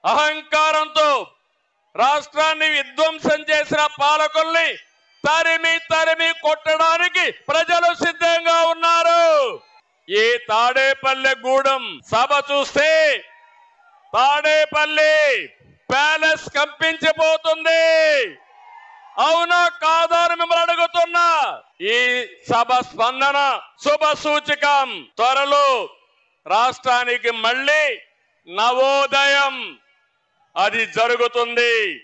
అహంకారంతో రాష్ట్రాన్ని విధ్వంసం చేసిన పాలకుల్ని తరిమి తరిమి కొట్టడానికి ప్రజలు సిద్ధంగా ఉన్నారు ఈ తాడేపల్లె గూడెం సభ చూస్తే తాడేపల్లి ప్యాలెస్ కంపించిపోతుంది అవునా కాదా అని మిమ్మల్ని అడుగుతున్నా ఈ సభ స్పందన శుభ సూచకం త్వరలో రాష్ట్రానికి మళ్ళీ నవోదయం అది జరుగుతుంది